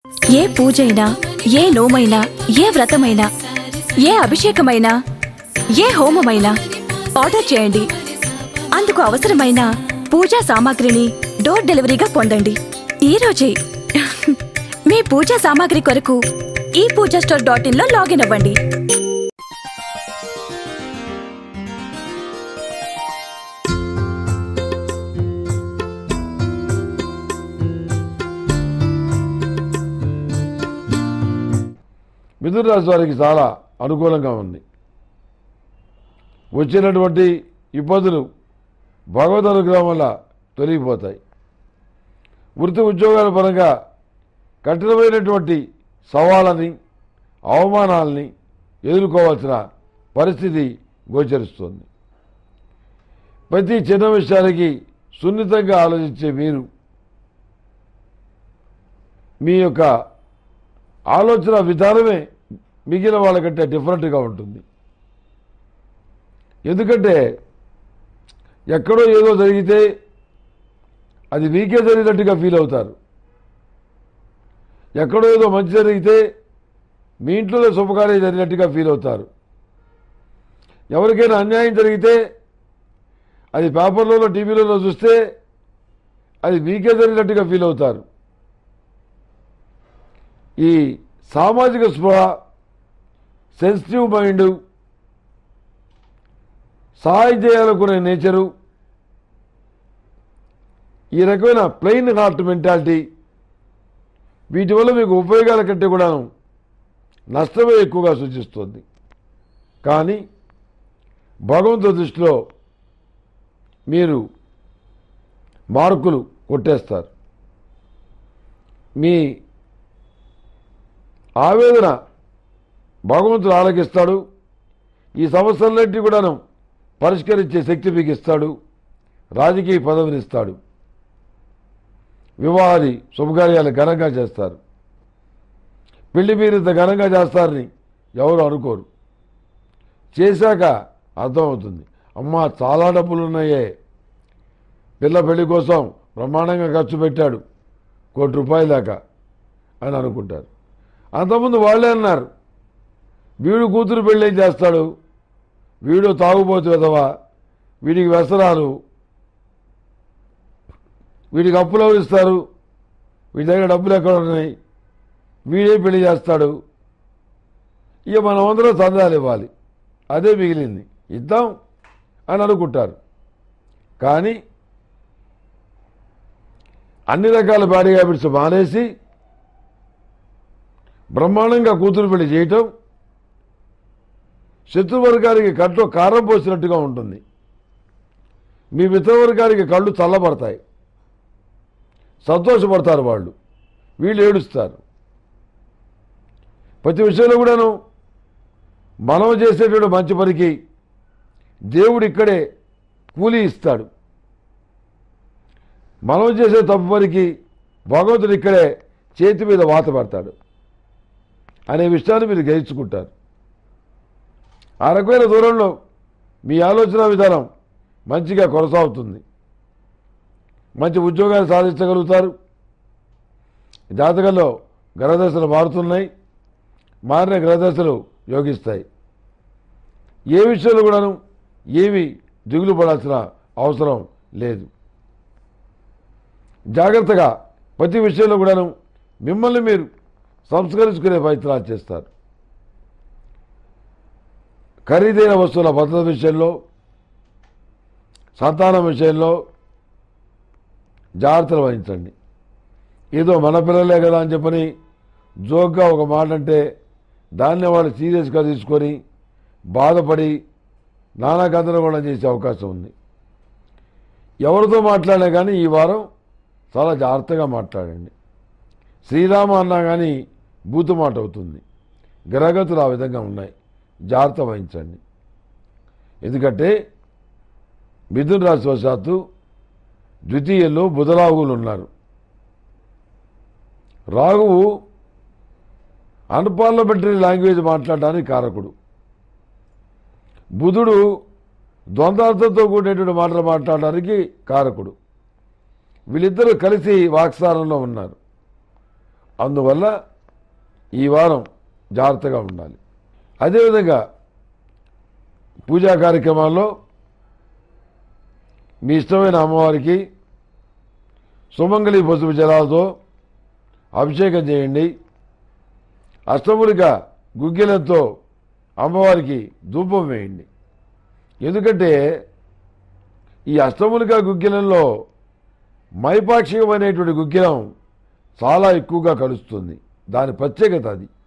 ఏ పూజైనా ఏ నోమైనా ఏ వ్రతమైనా ఏ అభిషేకమైనా ఏ హోమమైనా ఆర్డర్ చేయండి అందుకు అవసరమైన పూజా సామాగ్రిని డోర్ డెలివరీగా పొందండి ఈ రోజే మీ పూజా సామాగ్రి కొరకు ఈ పూజా స్టోర్ డాట్ ఇన్ లో లాగిన్ అవ్వండి మిథున రాశి వారికి చాలా అనుకూలంగా ఉంది వచ్చినటువంటి ఇబ్బందులు భగవద్ అనుగ్రహం వల్ల తొలగిపోతాయి వృత్తి ఉద్యోగాల పరంగా కఠినమైనటువంటి సవాళ్ళని అవమానాలని ఎదుర్కోవాల్సిన పరిస్థితి గోచరిస్తుంది ప్రతి చిన్న విషయానికి సున్నితంగా ఆలోచించే మీరు మీ యొక్క ఆలోచన విధానమే మిగిలిన వాళ్ళకంటే డిఫరెంట్గా ఉంటుంది ఎందుకంటే ఎక్కడో ఏదో జరిగితే అది మీకే జరిగినట్టుగా ఫీల్ అవుతారు ఎక్కడో ఏదో మంచి జరిగితే మీ ఇంట్లో శుభకార్యం జరిగినట్టుగా ఫీల్ అవుతారు ఎవరికైనా అన్యాయం జరిగితే అది పేపర్లలో టీవీలలో చూస్తే అది మీకే జరిగినట్టుగా ఫీల్ అవుతారు ఈ సామాజిక స్పృహ సెన్సిటివ్ మైండ్ సహాయం చేయాలనుకునే నేచరు ఈ రకమైన ప్లెయిన్ హార్ట్ మెంటాలిటీ వీటి వల్ల మీకు ఉపయోగాల కంటే కూడాను నష్టమే ఎక్కువగా సూచిస్తుంది కానీ భగవంతుడి దృష్టిలో మీరు మార్కులు కొట్టేస్తారు మీ ఆవేదన భగవంతుడు ఆలకిస్తాడు ఈ సమస్యలన్నింటినీ కూడాను పరిష్కరించే శక్తి మీకు ఇస్తాడు రాజకీయ పదవిని ఇస్తాడు వివాహాది శుభకార్యాలు ఘనంగా చేస్తారు పెళ్లి మీరు ఇంత ఘనంగా చేస్తారని ఎవరు అనుకోరు చేశాక అర్థమవుతుంది అమ్మా చాలా డబ్బులు ఉన్నాయే పిల్ల పెళ్లి కోసం బ్రహ్మాండంగా ఖర్చు పెట్టాడు కోటి రూపాయల దాకా అని అనుకుంటారు అంతకుముందు వాళ్ళే అన్నారు వీడు కూతురు పెళ్ళేం చేస్తాడు వీడు తాగుబోతు విధవా వీడికి వ్యసనాలు వీడికి అప్పులు ఎవరు ఇస్తారు వీడి దగ్గర డబ్బులు ఎక్కడ ఉన్నాయి వీడే పెళ్లి చేస్తాడు ఇక మనం అందరం చందాలు ఇవ్వాలి అదే మిగిలింది ఇద్దాం అని అనుకుంటారు కానీ అన్ని రకాల బ్యాడ్ హ్యాబిట్స్ మానేసి బ్రహ్మాండంగా కూతురు పెళ్లి చేయటం శత్రువర్గానికి కంట్లో కారం పోసినట్టుగా ఉంటుంది మీ మిత్రవర్గానికి కళ్ళు చల్లబడతాయి సంతోషపడతారు వాళ్ళు వీళ్ళు ఏడుస్తారు ప్రతి విషయంలో కూడాను మనం చేసేటువంటి మంచి పనికి దేవుడు ఇక్కడే కూలీ ఇస్తాడు మనం చేసే తప్పు పనికి భగవంతుడు ఇక్కడే చేతి మీద వాత పెడతాడు అనే విషయాన్ని మీరు గ్రహించుకుంటారు ఆ రకమైన దూరంలో మీ ఆలోచన విధానం మంచిగా కొనసాగుతుంది మంచి ఉద్యోగాలు సాధించగలుగుతారు జాతకంలో గ్రహదశలు మారుతున్నాయి మారిన గ్రహదశలు యోగిస్తాయి ఏ విషయంలో కూడాను ఏమి దిగులు పడాల్సిన అవసరం లేదు జాగ్రత్తగా ప్రతి విషయంలో కూడాను మిమ్మల్ని మీరు సంస్కరించుకునే ప్రయత్నాలు చేస్తారు ఖరీదైన వస్తువుల భద్రత విషయంలో సంతానం విషయంలో జాగ్రత్తలు వహించండి ఏదో మన పిల్లలే కదా అని చెప్పని జోక్గా ఒక మాట అంటే దాన్ని వాళ్ళు సీరియస్గా తీసుకొని బాధపడి నానా గందరగోళం చేసే అవకాశం ఉంది ఎవరితో మాట్లాడినా కానీ ఈ వారం చాలా జాగ్రత్తగా మాట్లాడండి శ్రీరామ అన్నా కానీ బూతు మాట అవుతుంది గ్రహగతులు ఆ విధంగా ఉన్నాయి జాగ్రత్త వహించండి ఎందుకంటే మిథున రాశి వశాత్తు ద్వితీయంలో బుధరాహువులు ఉన్నారు రాహువు అన్పార్లమెంటరీ లాంగ్వేజ్ మాట్లాడడానికి కారకుడు బుధుడు ద్వంద్వార్థంతో కూడినటువంటి మాటలు మాట్లాడడానికి కారకుడు వీళ్ళిద్దరూ కలిసి వాక్సారంలో ఉన్నారు అందువల్ల ఈ వారం జాగ్రత్తగా ఉండాలి అదేవిధంగా పూజా కార్యక్రమాల్లో మీ ఇష్టమైన అమ్మవారికి సుమంగళి పసుపు జలాలతో అభిషేకం చేయండి అష్టములిక గుగ్గిలంతో అమ్మవారికి ధూపం వేయండి ఎందుకంటే ఈ అష్టములిక గుగ్గిలంలో మైపాక్షికం అనేటువంటి గుగ్గిలం చాలా ఎక్కువగా కలుస్తుంది దాని ప్రత్యేకత అది